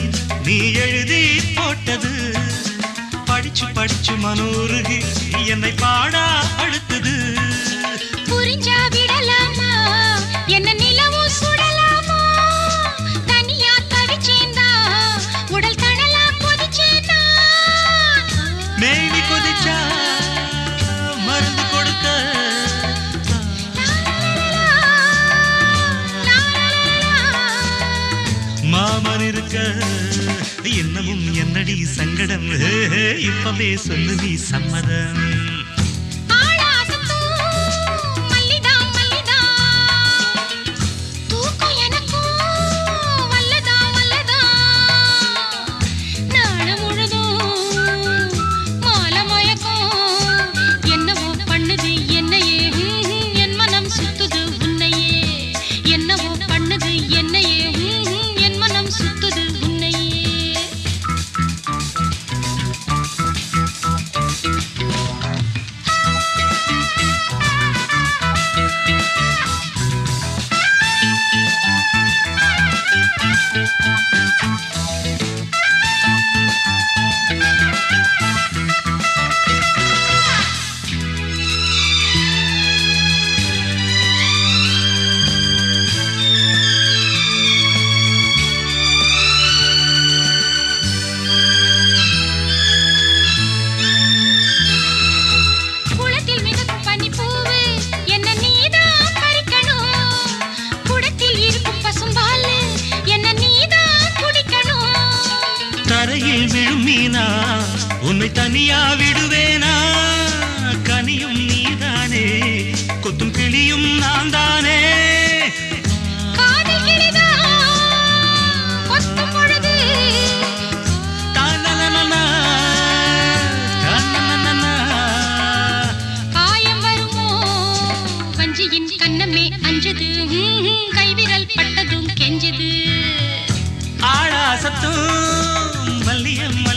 நீ எழுதி போட்டது படிச்சு படிச்சு மனோருகி என்னை பாடா அடுத்தது புரிஞ்சா விடலாமா என்ன நிலவும் சுடலாமா தனியா தவிச்சேந்தா உடல் தணலா கொதிச்சேந்தா மேனி கொதிச்சா மருந்து கொடுக்க மாமன் இருக்க இன்னமும் என்னடி சங்கடம் ஹே, ஹே, இப்பவே சொல்லு நீ சம்மதம் ஆளாசத்தும் மல்லிதா மல்லிதா தூக்கம் எனக்கும் வல்லதா வல்லதா நாள முழுதும் மாலை மயக்கம் என்னவோ பண்ணுது என்னையே ஹம், ஹம், என் மனம் சுத்துது உன்னையே என்னவோ பண்ணுது என்னையே ஹம், ஹம், என் மனம் சுத்துது உன்னையே குளத்தில் மிதக்கும் பனிப்பூவு என்ன நீதான் பறிக்கணும் குடத்தில் இருக்கும் பசும்பால் என்ன நீதான் குடிக்கணும் தரையில் விழும் மீனா உன்னை தனியா விடுவேனா கனியும் நீதானே கொத்தும் கிளியும் நான் தானே காதல் கிளிதான் கொத்தும் பொழுது தானனனனா, தானனனனா. காயம் வருமோ வஞ்சியின் கண்ணமே அஞ்சுது ஹம், ஹம், கைவிரல் பட்டதும் கெஞ்சுது ஆழாசத்தும் மல்லியம்